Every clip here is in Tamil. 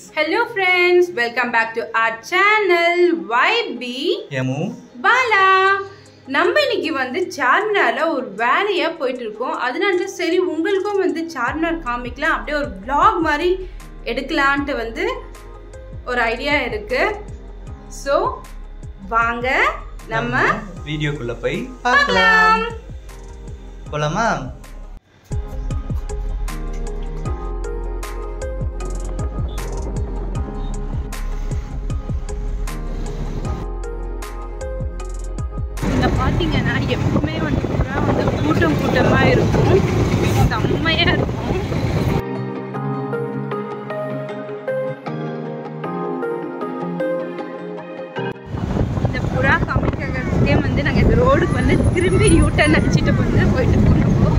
Hello friends, welcome back to our channel YB எமு பாலா நம்ம இன்னைக்கு வந்து சார்மினார்ல ஒரு வேலையா போயிட்டு இருக்கோம் அதனால சரி உங்களுக்கும் வந்து சார்மினார் காமிக்கலாம் அப்படியே ஒரு vlog மாதிரி எடுக்கலான்ட்டு வந்து ஒரு ஐடியா இருக்கு ஸோ வாங்க நம்ம வீடியோக்குள்ள போய் பார்க்கலாம் போலாமா இங்க பாத்தீங்கன்னா எப்பவுமே வந்து பூரா வந்து கூட்டம் கூட்டமா இருக்கும் செம்மையா இருக்கும் இந்த புறா காமிக்கிறதுக்கே வந்து நாங்க இந்த ரோடுக்கு வந்து திரும்பி யூட்டர்ன் அடிச்சிட்டு வந்து போயிட்டு இருக்கோம்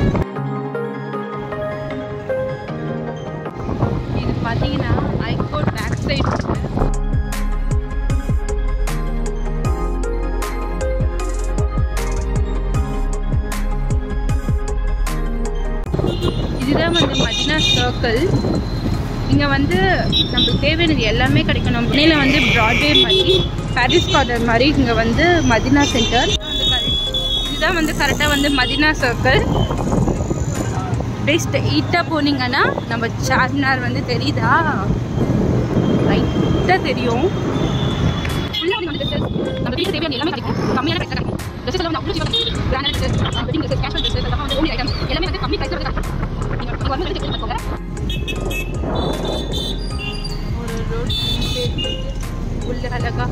இது பாத்தீங்கன்னா ஹைகோர்ட் பேக் சைடு இதுதான் வந்து மதினா சர்க்கிள் இங்கே வந்து நம்மளுக்கு தேவையானது எல்லாமே கிடைக்கும் நம்ம புனேல வந்து ப்ராட்வே மாதிரி பாரிஸ் கார்னர் மாதிரி இங்கே வந்து மதினா சென்டர் இதுதான் வந்து கரெக்டாக வந்து மதினா சர்க்கிள் பெஸ்ட் ஈட்டாக போனீங்கன்னா நம்ம சார்மினார் வந்து தெரியுதா லைட்டாக தெரியும் ஃபுல்லாக வந்து ட்ரெஸ்ஸஸ் நம்ம வீட்டுக்கு தேவையான எல்லாமே கிடைக்கும் கம்மியான ப்ரைஸ் கிடைக்கும் ட்ரெஸ்ஸஸ் எல்லாம் வந்து அவ்வளோ சீப்பாக branded dress wedding dresses casual dresses அதெல்லாம் வந்து ஹோம் ஐட்டம்ஸ் எல்லாமே வந்து கம்மி ப்ரைஸில் கிடைக்கும் நீங்கள் இங்கே வந்து செக் பண்ணிக்கோங்க ஒரு ரோட் உள்ள அழகா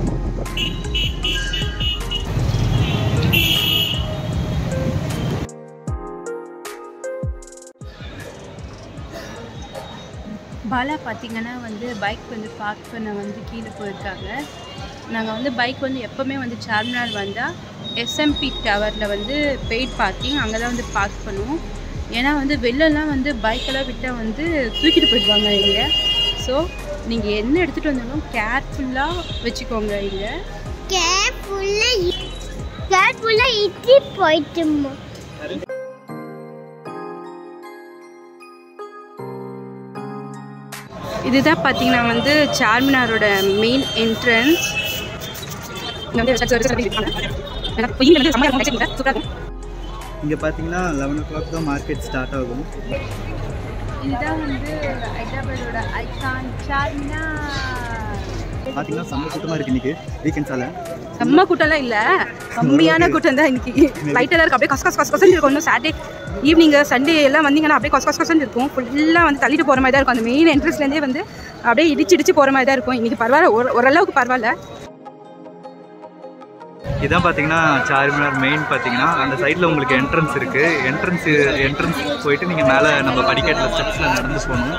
பாலா பார்த்தீங்கன்னா வந்து பைக் வந்து பார்க் பண்ண வந்து கீழே போயிருக்காங்க நாங்கள் வந்து பைக் வந்து எப்போவுமே வந்து சார்மினார் வந்தால் எஸ்எம்பி டவரில் வந்து பெய்ட் பார்க்கிங் அங்கே தான் வந்து பார்க் பண்ணுவோம் ஏன்னா வந்து வெளிலலாம் வந்து பைக்கெல்லாம் விட்டால் வந்து தூக்கிட்டு போயிடுவாங்க இங்கே ஸோ நீங்கள் என்ன எடுத்துகிட்டு வந்தாலும் கேர்ஃபுல்லாக வச்சுக்கோங்க இங்கே கேர்ஃபுல்லா கேர்ஃபுல்லா இட்லி போயிட்டுமா இதுதான் பார்த்தீங்கன்னா வந்து சார்மினாரோட மெயின் என்ட்ரன்ஸ் இங்க பாத்தீங்கன்னா லெவன் ஓ கிளாக் தான் மார்க்கெட் ஸ்டார்ட் ஆகும் இதுதான் வந்து ஹைதராபாடோட ஐகான் சார்மினார் பாத்தீங்கன்னா செம்ம கூட்டமா இருக்கு இன்னைக்கு வீக்கெண்ட்ஸால செம்ம கூட்டம்லாம் இல்லை கம்மியான கூட்டம் தான் இன்னைக்கு லைட்டெல்லாம் இருக்கு அப்படியே கஸ் கஸ் கஸ் கசன் இருக்கும் இன்னும் சாட்டர்டே ஈவினிங் சண்டே எல்லாம் வந்தீங்கன்னா அப்படியே கஸ் கஸ் கசன் இருக்கும் ஃபுல்லாக வந்து தள்ளிட்டு போகிற மாதிரி தான் இருக்கும் அந்த மெயின் என்ட்ரன்ஸ்லேருந்தே வந்து அப்படியே இடிச்சு இடிச்சு போகிற மாதிரி தான் இருக்கும் இன்னைக்கு பரவாயில்ல ஒரு ஓரளவுக்கு பரவாயில்ல இதான் பாத்தீங்கன்னா சார்மினார் மெயின் பாத்தீங்கன்னா அந்த சைடுல உங்களுக்கு என்ட்ரன்ஸ் இருக்கு என்ட்ரன்ஸ் என்ட்ரன்ஸ் போயிட்டு நீங்க மேல நம்ம படிக்கட்டுல ஸ்டெப்ஸ்ல நடந்து போகணும்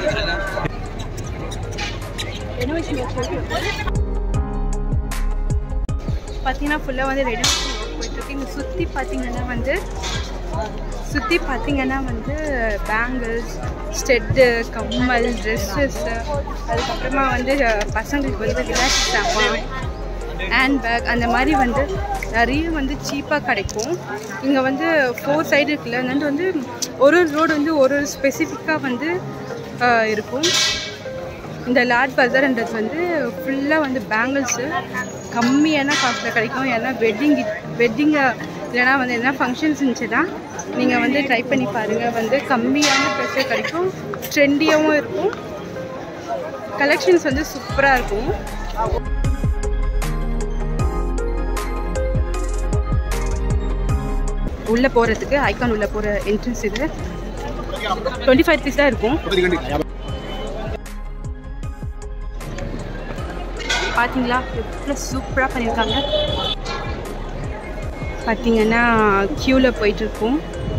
பார்த்தீங்கன்னா ஃபுல்லாக வந்து ரெனோவேஷன் போயிட்டுருக்கு இங்கே சுற்றி பார்த்தீங்கன்னா வந்து சுற்றி பார்த்தீங்கன்னா வந்து பேங்கிள்ஸ் ஸ்டெட்டு கம்மல் ட்ரெஸ்ஸஸ்ஸு அதுக்கப்புறமா வந்து பசங்களுக்கு வந்து விளையாட்டு சாமான் ஹேண்ட் பேக் அந்த மாதிரி வந்து நிறைய வந்து சீப்பாக கிடைக்கும் இங்கே வந்து ஃபோர் சைடு இருக்குல்ல அதனால வந்து ஒரு ஒரு ரோடு வந்து ஒரு ஒரு ஸ்பெசிஃபிக்காக வந்து ஆஹ், இருக்கும் இந்த லார்ட் பஜார்ன்றது வந்து ஃபுல்லாக வந்து பேங்கிள்ஸு கம்மியான காஸ்ட்டில் கிடைக்கும் ஏன்னா வெட்டிங் வெட்டிங்கு இல்லைனா வந்து என்ன ஃபங்க்ஷன்ஸ் இருந்துச்சுன்னா நீங்கள் வந்து ட்ரை பண்ணி பாருங்கள் வந்து கம்மியான ப்ரைஸில் கிடைக்கும் ட்ரெண்டியாகவும் இருக்கும் கலெக்ஷன்ஸ் வந்து சூப்பராக இருக்கும் உள்ளே போகிறதுக்கு ஐகான் உள்ளே போகிற என்ட்ரன்ஸ் இது டுவெண்ட்டி ஃபைவ் ருபீஸ் தான் இருக்கும் பார்த்தீங்களா எவ்வளோ சூப்பராக பண்ணியிருக்காங்க பார்த்தீங்கன்னா க்யூவில் போயிட்டுருக்கோம்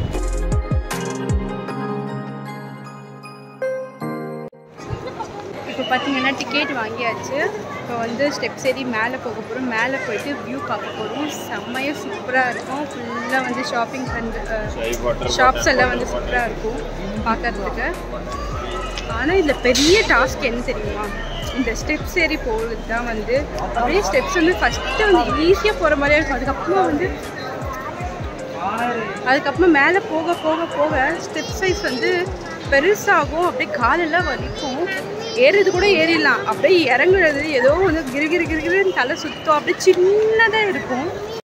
இப்போ பார்த்தீங்கன்னா டிக்கெட் வாங்கியாச்சு இப்போ வந்து ஸ்டெப்ஸ் ஏறி மேலே போக போகிறோம் மேலே போயிட்டு வியூ பார்க்க போகிறோம் செம்மையாக சூப்பராக இருக்கும் ஃபுல்லாக வந்து ஷாப்பிங் பண்ணுற ஷாப்ஸ் எல்லாம் வந்து சூப்பராக இருக்கும் பார்க்கறதுக்கு ஆனால் இதில் பெரிய டாஸ்க் என்ன தெரியுமா இந்த ஸ்டெப்ஸ் ஏறி போகிறது தான் வந்து அப்படியே ஸ்டெப்ஸ் வந்து ஃபஸ்ட்டு வந்து ஈஸியாக போகிற மாதிரியே இருக்கும் அதுக்கப்புறமா வந்து அதுக்கப்புறம் மேலே போக போக போக ஸ்டெப் சைஸ் வந்து பெருசாகும் அப்படியே காலெல்லாம் வலிக்கும் ஏறுறது கூட ஏறிடலாம் அப்படியே இறங்குறது ஏதோ வந்து கிரு கிரு கிரு கிருன்னு தலை சுத்தம் அப்படியே சின்னதாக இருக்கும்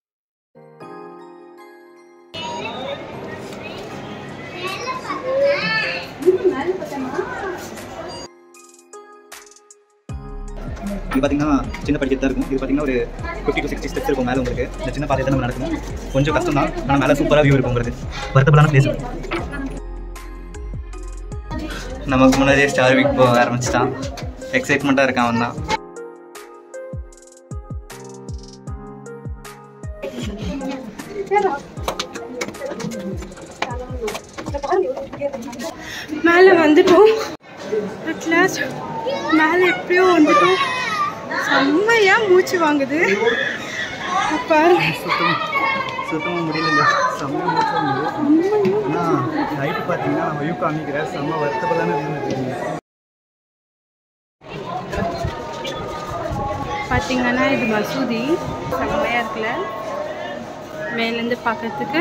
இது பார்த்தீங்கன்னா சின்ன படிக்கட்டு தான் இருக்கும் இது பார்த்தீங்கன்னா ஒரு ஃபிஃப்டி டு சிக்ஸ்டி ஸ்டெப்ஸ் இருக்கும் மேலே உங்களுக்கு இந்த சின்ன பாதையை தான் நம்ம நடக்கணும் கொஞ்சம் கஷ்டம் தான் ஆனால் மேலே சூப்பராக வியூ இருக்கும் உங்களுக்கு வருத்தப்படான பிளேஸ் நமக்கு முன்னாடியே ஸ்டார் வீக் போக ஆரம்பிச்சிட்டான் எக்ஸைட்மெண்ட்டாக இருக்கான் அவன் தான் மேலே வந்துட்டோம் அட் லாஸ்ட் மேலே எப்படியோ வந்துட்டோம் செம்மையாக மூச்சு வாங்குது பாருங்க சுத்தம் சுத்தமாக முடியல செம்ம ஆனால் நைட்டு பார்த்தீங்கன்னா நான் வியூ காமிக்கிறேன் செம்ம வருத்தப்படான வியூ இருக்குங்க பார்த்தீங்கன்னா இது மசூதி செம்மையாக இருக்குல்ல மேலேருந்து பார்க்கறதுக்கு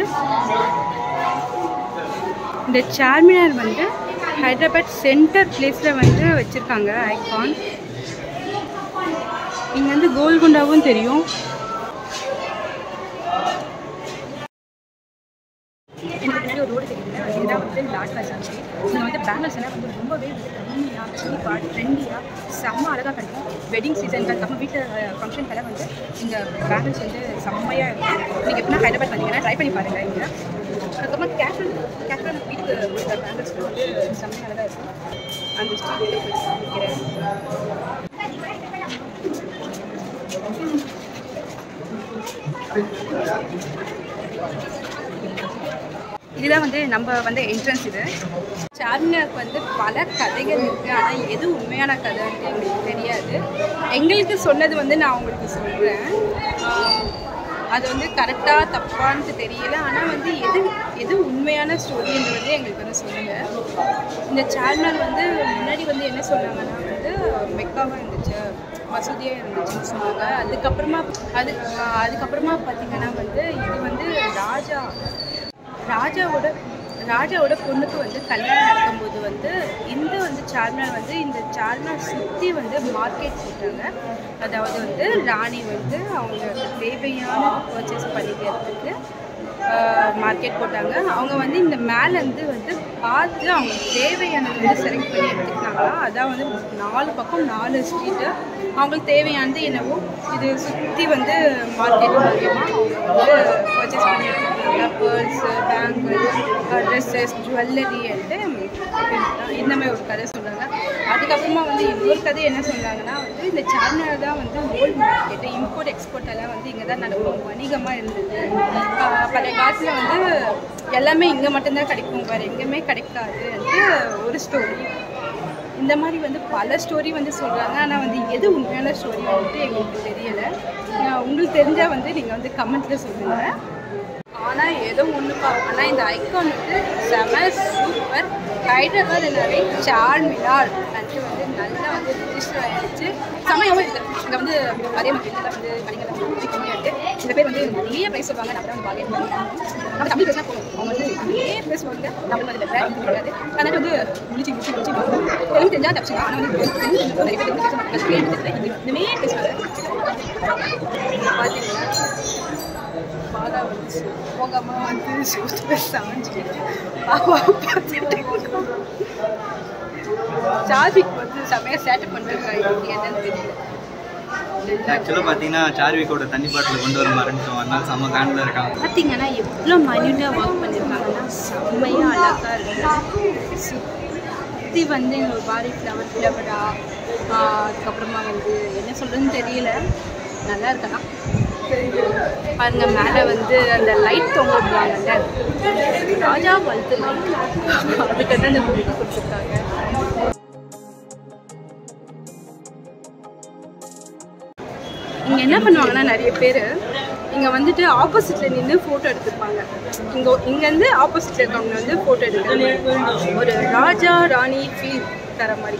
இந்த சார்மினார் வந்து ஹைதராபாத் சென்டர் பிளேஸில் வந்து வச்சுருக்காங்க ஐகான் இங்கே வந்து கோல்குண்டாவும் தெரியும் எனக்கு பின்னாடி ஒரு ரோடு தெரியுது இதுதான் வந்து லாட் பஜார் ஸ்ட்ரீட் இங்கே வந்து பேங்கிள்ஸ் எல்லாம் வந்து ரொம்பவே வந்து கம்மியாக சீப்பாக ட்ரெண்டியாக செம்ம அழகாக கிடைக்கும் வெட்டிங் சீசன் அதுக்கப்புறம் வீட்டில் ஃபங்க்ஷனுக்கெல்லாம் வந்து இங்கே பேங்கிள்ஸ் வந்து செம்மையாக இருக்கும் நீங்கள் எப்படின்னா ஹைதராபாத் வந்தீங்கன்னா ட்ரை பண்ணி பாருங்கள் இங்கே அதுக்கப்புறம் கேஷன் கேஷன் வீட்டுக்கு கொடுக்குற பேங்கிள்ஸ்லாம் வந்து செம்மையாக அழகாக இருக்கும் அந்த ஸ்ட்ரீட்டில் போய் காமிக்கிறேன் இதுதான் வந்து நம்ம வந்து என்ட்ரன்ஸ் இது சார்மினாருக்கு வந்து பல கதைகள் இருக்குது ஆனால் எது உண்மையான கதைன்ட்டு எங்களுக்கு தெரியாது எங்களுக்கு சொன்னது வந்து நான் உங்களுக்கு சொல்கிறேன் அது வந்து கரெக்டாக தப்பான்ட்டு தெரியல ஆனால் வந்து எது எது உண்மையான ஸ்டோரின்றது வந்து எங்களுக்கு வந்து சொல்லுங்கள் இந்த சார்மினார் வந்து முன்னாடி வந்து என்ன சொன்னாங்கன்னா வந்து மெக்காவாக இருந்துச்சு மசூதியாக இருந்துச்சுன்னு சொன்னாங்க அதுக்கப்புறமா அது அதுக்கப்புறமா பார்த்தீங்கன்னா வந்து இது வந்து ராஜா ராஜாவோட ராஜாவோட பொண்ணுக்கு வந்து கல்யாணம் நடக்கும்போது வந்து இந்த வந்து சார்மினார் வந்து இந்த சார்மினார் சுற்றி வந்து மார்க்கெட் போட்டாங்க அதாவது வந்து ராணி வந்து அவங்களுக்கு தேவையான பர்ச்சேஸ் பண்ணிக்கிறதுக்கு மார்க்கெட் போட்டாங்க அவங்க வந்து இந்த மேலேருந்து வந்து பார்த்து அவங்களுக்கு தேவையானது வந்து செலக்ட் பண்ணி எடுத்துக்கிட்டாங்களா அதான் வந்து நாலு பக்கம் நாலு ஸ்ட்ரீட்டு அவங்களுக்கு தேவையானது என்னவோ இது சுற்றி வந்து மார்க்கெட் மூலியமாக அவங்க வந்து பர்ச்சேஸ் பண்ணி எடுத்துக்கிட்டாங்க pearls bangle dresses jewellery and இந்த மாதிரி ஒரு கதை சொன்னாங்க அதுக்கப்புறமா வந்து இன்னொரு கதை என்ன சொன்னாங்கன்னா வந்து இந்த சார்மினார் தான் வந்து ஓல்டு மார்க்கெட்டு இம்போர்ட் எக்ஸ்போர்ட் எல்லாம் வந்து இங்கே தான் நடக்கும் வணிகமாக இருந்தது ஆஹ் பழைய காலத்தில் வந்து எல்லாமே இங்கே மட்டும்தான் கிடைக்கும் வேறு எங்கேயுமே கிடைக்காது வந்து ஒரு ஸ்டோரி இந்த மாதிரி வந்து பல ஸ்டோரி வந்து சொல்கிறாங்க ஆனால் வந்து எது உண்மையான ஸ்டோரி வந்துட்டு எங்களுக்கு தெரியலை ஆஹ் உங்களுக்கு தெரிஞ்சால் வந்து நீங்கள் வந்து கமெண்ட்டில் சொல்லுங்கள் ஆனால் ஏதோ ஒன்றுப்பா ஆனால் இந்த ஐக்கான் வந்து செம சூப்பர் ஹைதராபாத் என்னவே சார்மினார் அன்று வந்து நல்லா வந்து ரிஜிஸ்டர் ஆகிடுச்சு செமையாகவும் இருக்குது இங்கே வந்து அதே மாதிரி இதில் வந்து கடைகள் வந்து கம்மியாக இருக்குது இந்த பேர் வந்து நிறைய ப்ரைஸ் சொல்லுவாங்க நம்ம வந்து பாலியல் நம்ம தமிழ் பேசினா போதும் அவங்க வந்து நிறைய பேசுவாங்க தமிழ் வந்து பெட்டராக கிடையாது அதனால் வந்து முடிச்சு முடிச்சு முடிச்சு தெலுங்கு தெரிஞ்சால் தப்பிச்சு ஆனால் வந்து தெலுங்கு தெரிஞ்சவங்க நிறைய பேர் தெலுங்கு பேச மாட்டாங்க இனிமே பேசுவாங்க பார்த்தீங்கன்னா பாலா வந்து போகாம வந்து சூத்துல சாஞ்சிக்கிட்டு பாப்பாவை பார்த்துட்டு ஜாதிக்கு வந்து செமையாக சேட்டை பண்ணிருக்காங்க இது என்னன்னு தெரியல ஆக்சுவலாக பார்த்தீங்கன்னா சார்விக்கோட தண்ணி பாட்டில் கொண்டு வர மறந்துட்டோம் அதனால செம்ம காண்டில் இருக்கான் பார்த்தீங்கன்னா எவ்வளோ மைன்யூட்டாக ஒர்க் பண்ணியிருக்காங்கன்னா செம்மையாக அழகாக இருக்குது சுற்றி வந்து ஒரு பாரி ஃப்ளவர் ஃப்ளவராக அதுக்கப்புறமா வந்து என்ன சொல்கிறதுன்னு தெரியல நல்லா இருக்கலாம் பாருங்க மேலே வந்து அந்த லைட் தொங்க விடுவாங்கல்ல ராஜா வளர்த்து லைட் அதுக்கு தான் அந்த புக்கு கொடுத்துருக்காங்க இங்கே என்ன பண்ணுவாங்கன்னா நிறைய பேர் இங்கே வந்துட்டு ஆப்போசிட்டில் நின்று ஃபோட்டோ எடுத்துப்பாங்க இங்கே இங்கேருந்து ஆப்போசிட்டில் இருக்கவங்க வந்து ஃபோட்டோ எடுக்கிறாங்க ஒரு ராஜா ராணி ஃபீல் தர மாதிரி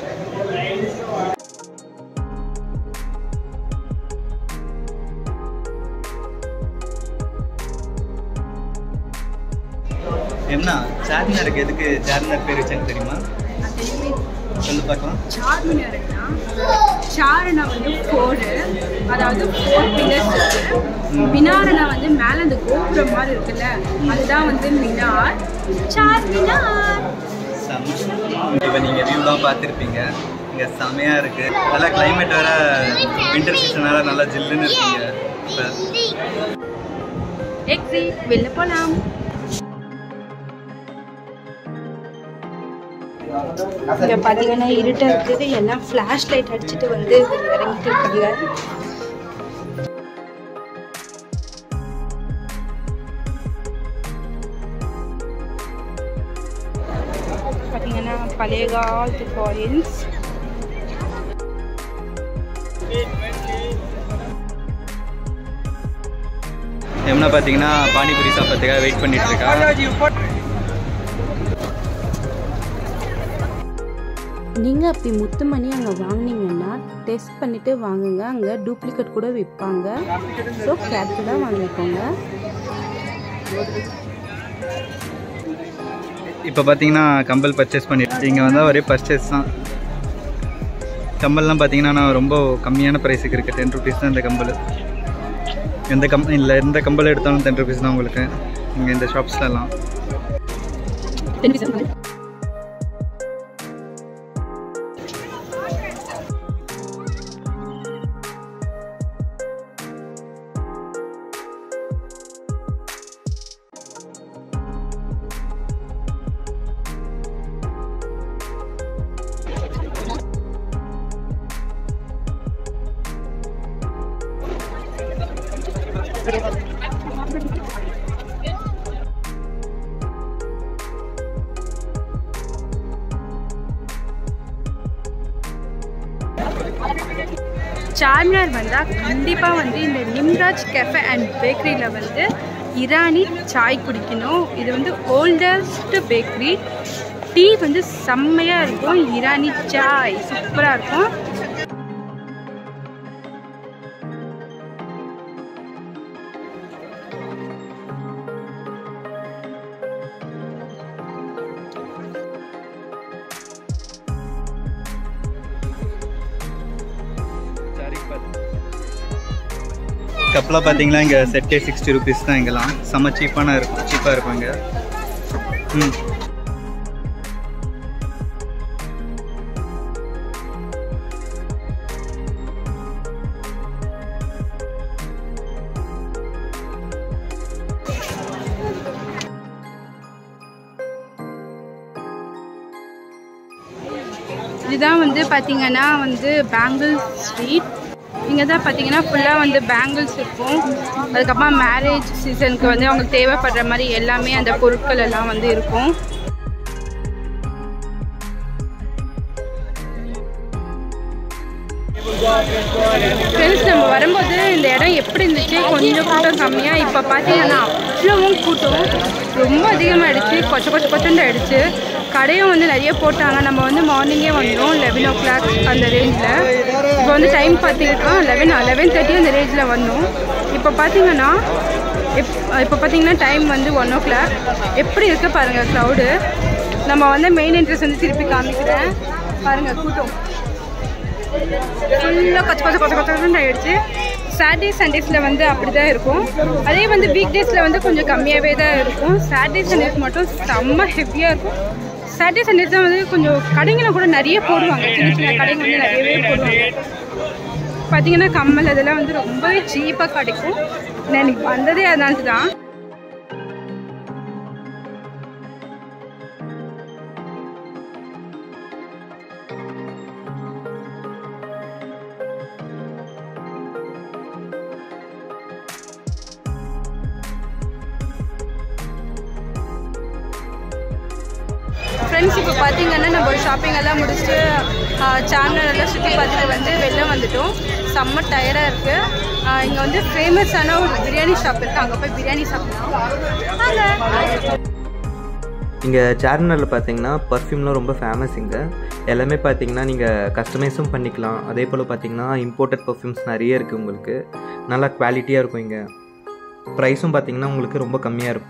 என்ன சார்மினாருக்கு எதுக்கு சார்மினார் பேர் வச்சாங்க தெரியுமா அது எதுவுமே சொல்லு பார்க்கலாம் சார்மினார்னா சாரனா வந்து ஃபோரு அதாவது ஃபோர் பில்லர்ஸ் இருக்கு மினாரனா வந்து மேலே அந்த கோபுரம் மாதிரி இருக்குல்ல அதுதான் வந்து மினார் சார்மினார் இப்போ நீங்கள் வியூலாம் பார்த்துருப்பீங்க இங்கே செமையாக இருக்குது நல்லா கிளைமேட் வேற வின்டர் சீசனால நல்லா ஜில்லுன்னு இருக்கீங்க இப்போ எக்ஸி வெளில போலாம் இங்க பாத்தீங்கன்னா இருட்டா இருக்குது எல்லாம் ஃபிளாஷ் லைட் அடிச்சுட்டு வந்து இறங்கிட்டு இருக்காங்க பாத்தீங்கன்னா பழைய காலத்து காயின்ஸ் யமுனா பார்த்தீங்கன்னா பானிபூரி சாப்பிட்றதுக்காக வெயிட் பண்ணிட்டு இருக்கா நீங்கள் அப்படி முத்துமணி அங்கே வாங்குனீங்கன்னா டெஸ்ட் பண்ணிவிட்டு வாங்குங்க அங்கே டூப்ளிகேட் கூட விற்பாங்க ஸோ கேர்ஃபுல்லாக வாங்கிக்கோங்க இப்போ பார்த்தீங்கன்னா கம்பல் பர்ச்சேஸ் பண்ணிட்டு இங்கே வந்தால் ஒரே பர்ச்சேஸ் தான் கம்பல்லாம் பார்த்தீங்கன்னா நான் ரொம்ப கம்மியான ப்ரைஸுக்கு இருக்குது டென் ருபீஸ் தான் இந்த கம்பல் எந்த கம் இல்லை எந்த கம்பல் எடுத்தாலும் டென் ருபீஸ் தான் உங்களுக்கு இங்கே இந்த ஷாப்ஸ்லலாம் சார்மினார் வந்தால் கண்டிப்பாக வந்து இந்த நிம்ராஜ் கெஃபே அண்ட் பேக்கரியில் வந்து இரானி சாய் குடிக்கணும் இது வந்து ஓல்டஸ்ட் பேக்கரி டீ வந்து செம்மையாக இருக்கும் இரானி சாய் சூப்பராக இருக்கும் கப்பலாக பார்த்தீங்கன்னா இங்கே செட்டே சிக்ஸ்டி ருபீஸ் தான் இங்கெல்லாம் செம்ம சீப்பான இருக்கும் சீப்பாக இருக்கும் இங்கே ம் இதுதான் வந்து பார்த்தீங்கன்னா வந்து பேங்கிள் ஸ்ட்ரீட் இங்கே தான் பார்த்தீங்கன்னா ஃபுல்லாக வந்து பேங்கிள்ஸ் இருக்கும் அதுக்கப்புறம் மேரேஜ் சீசனுக்கு வந்து அவங்களுக்கு தேவைப்படுற மாதிரி எல்லாமே அந்த பொருட்கள் எல்லாம் வந்து இருக்கும் ஃப்ரெண்ட்ஸ் நம்ம வரும்போது இந்த இடம் எப்படி இருந்துச்சு கொஞ்சம் கூட்டம் கம்மியாக இப்போ பார்த்தீங்கன்னா அவ்வளவும் கூட்டம் ரொம்ப அதிகமாகிடுச்சு கொச்ச கொச்ச கொச்சண்டு ஆயிடுச்சு கடையும் வந்து நிறைய போட்டாங்க நம்ம வந்து மார்னிங்கே வந்தோம் லெவன் ஓ கிளாக் அந்த ரேஞ்சில் இப்போ வந்து டைம் பார்த்தீங்கன்னா லெவன் லெவன் தேர்ட்டி அந்த ரேஞ்சில் வந்தோம் இப்போ பார்த்தீங்கன்னா எப் இப்போ பார்த்தீங்கன்னா டைம் வந்து ஒன் ஓ கிளாக் எப்படி இருக்கு பாருங்கள் க்ரௌடு நம்ம வந்து மெயின் என்ட்ரன்ஸ் வந்து திருப்பி காமிக்கிறேன் பாருங்கள் கூட்டம் ஃபுல்லாக கொச்ச கொச்ச கொச்ச கொச்சன்னு ஆயிடுச்சு சாட்டர்டே சண்டேஸில் வந்து அப்படி தான் இருக்கும் அதே வந்து வீக் டேஸில் வந்து கொஞ்சம் கம்மியாகவே தான் இருக்கும் சாட்டர்டே சண்டேஸ் மட்டும் செம்ம ஹெவியாக இருக்கும் சாட்டர்டே சண்டேஸ் தான் வந்து கொஞ்சம் கடைங்களும் கூட நிறைய போடுவாங்க சின்ன சின்ன கடைங்க வந்து நிறையவே போடுவாங்க பார்த்தீங்கன்னா கம்மல் அதெல்லாம் வந்து ரொம்பவே சீப்பாக கிடைக்கும் நான் இன்னைக்கு வந்ததே அதனால தான் ஃப்ரெண்ட்ஸ் இப்போ பார்த்தீங்கன்னா நம்ம ஷாப்பிங் எல்லாம் முடிச்சுட்டு சார்மினார் எல்லாம் சுற்றி பார்த்துட்டு வந்து வெளில வந்துட்டோம் செம்ம டயர்டாக இருக்குது இங்கே வந்து ஃபேமஸான ஒரு பிரியாணி ஷாப் இருக்குது அங்கே போய் பிரியாணி சாப்பிடலாம் வாங்க இங்கே சார்மினாரில் பார்த்தீங்கன்னா பர்ஃப்யூம்லாம் ரொம்ப ஃபேமஸ் இங்கே எல்லாமே பார்த்தீங்கன்னா நீங்கள் கஸ்டமைஸும் பண்ணிக்கலாம் அதே போல் பார்த்தீங்கன்னா இம்போர்ட்டட் பர்ஃப்யூம்ஸ் நிறைய இருக்குது உங்களுக்கு நல்லா குவாலிட்டியாக இருக்கும் இங்கே ப்ரைஸும் பார்த்தீங்கன்னா உங்களுக்கு ரொம்ப கம்மியாக இருக்கும்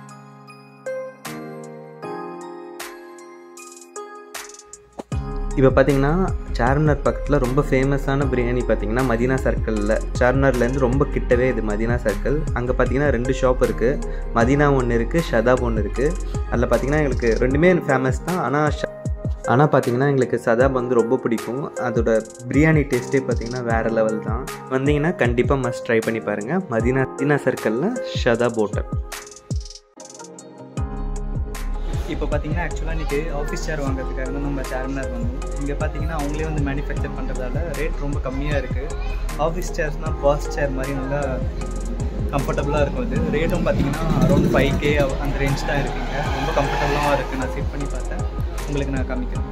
இப்போ பார்த்தீங்கன்னா சார்மினார் பக்கத்தில் ரொம்ப ஃபேமஸான பிரியாணி பார்த்தீங்கன்னா மதீனா சர்க்கிளில் சார்மினார்லேருந்து ரொம்ப கிட்டவே இது மதீனா சர்க்கிள் அங்கே பார்த்தீங்கன்னா ரெண்டு ஷாப் இருக்குது மதீனா ஒன்று இருக்குது ஷதாப் ஒன்று இருக்குது அதில் பார்த்தீங்கன்னா எங்களுக்கு ரெண்டுமே ஃபேமஸ் தான் ஆனால் ஷ ஆனால் பார்த்தீங்கன்னா எங்களுக்கு சதாப் வந்து ரொம்ப பிடிக்கும் அதோட பிரியாணி டேஸ்ட்டே பார்த்தீங்கன்னா வேறு லெவல் தான் வந்தீங்கன்னா கண்டிப்பாக மஸ்ட் ட்ரை பண்ணி பாருங்கள் மதீனா மதீனா சர்க்கிளில் ஷதாப் ஹோட்டல் இப்போ பார்த்தீங்கன்னா ஆக்சுவலாக இன்றைக்கி ஆஃபீஸ் சேர் வாங்குறதுக்காக தான் நம்ம சேர்மனர் வந்தோம் இங்கே பார்த்தீங்கன்னா அவங்களே வந்து மேனுஃபேக்சர் பண்ணுறதால ரேட் ரொம்ப கம்மியாக இருக்குது ஆஃபீஸ் சேர்ஸ்னால் பாஸ் சேர் மாதிரி நல்லா கம்ஃபர்டபுளாக இருக்கும் இது ரேட்டும் பார்த்தீங்கன்னா அரௌண்ட் ஃபைவ் கே அந்த ரேஞ்ச் தான் இருக்குங்க ரொம்ப கம்ஃபர்டபுளாகவும் இருக்குது நான் செட் பண்ணி பார்த்தேன் உங்களுக்கு நான் காமிக்கிறேன்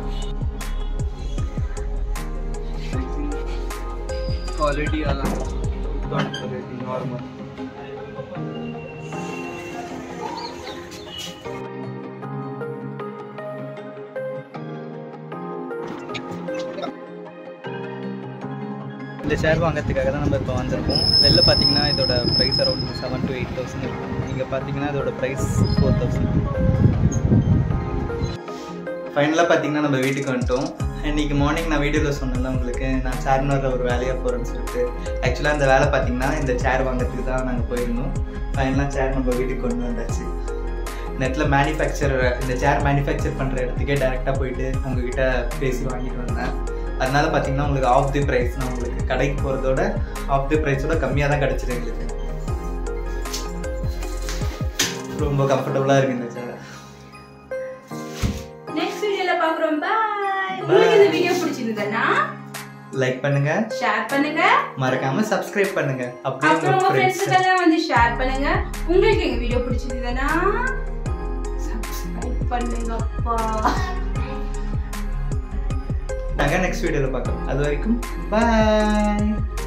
குவாலிட்டி அதான் நார்மல் இந்த ஷேர் வாங்குறதுக்காக தான் நம்ம இப்போ வந்திருக்கோம் வெளில பார்த்தீங்கன்னா இதோட price around seven to eight thousand இருக்கும் இங்கே பார்த்தீங்கன்னா இதோட ப்ரைஸ் ஃபோர் தௌசண்ட் ஃபைனலாக பார்த்தீங்கன்னா நம்ம வீட்டுக்கு வந்துட்டோம் இன்றைக்கி மார்னிங் நான் வீடியோவில் சொன்னேன்ல உங்களுக்கு நான் சேர்னரில் ஒரு வேலையாக போகிறேன்னு சொல்லிட்டு ஆக்சுவலாக அந்த வேலை பார்த்தீங்கன்னா இந்த சேர் வாங்குறதுக்கு தான் நாங்கள் போயிருந்தோம் ஃபைனலாக சேர் நம்ம வீட்டுக்கு கொண்டு வந்தாச்சு நெட்டில் மேனுஃபேக்சர் இந்த சேர் மேனுஃபேக்சர் பண்ணுற இடத்துக்கே டேரெக்டாக போயிட்டு உங்ககிட்ட பேசி வாங்கிட்டு வந்தேன் அதனால பார்த்தீங்கன்னா உங்களுக்கு ஆஃப் தி ப்ரைஸ் நான் உங்களுக்கு கடைக்கு போகிறதோட ஆஃப் தி ப்ரைஸோட கம்மியாக தான் கிடச்சிது எங்களுக்கு ரொம்ப கம்ஃபர்டபுளாக இருக்குது இந்த சேர் நெக்ஸ்ட் வீடியோல பாக்குறோம் பாய் உங்களுக்கு இந்த வீடியோ பிடிச்சிருந்ததுன்னா லைக் பண்ணுங்க ஷேர் பண்ணுங்க மறக்காம சப்ஸ்கிரைப் பண்ணுங்க அப்படியே அப்புறம் உங்க உங்க ஃப்ரெண்ட்ஸ் ஃப்ரெண்ட்ஸுக்கெல்லாம் வந்து ஷேர் பண்ணுங்க உங்களுக்கு எங்க வீடியோ பிடிச்சிருந்ததுன்னா சப்ஸ்கிரைப் பண்ணுங்கப்பா நாங்கள் நெக்ஸ்ட் வீடியோவில் பார்க்கலாம் அது வரைக்கும் பாய்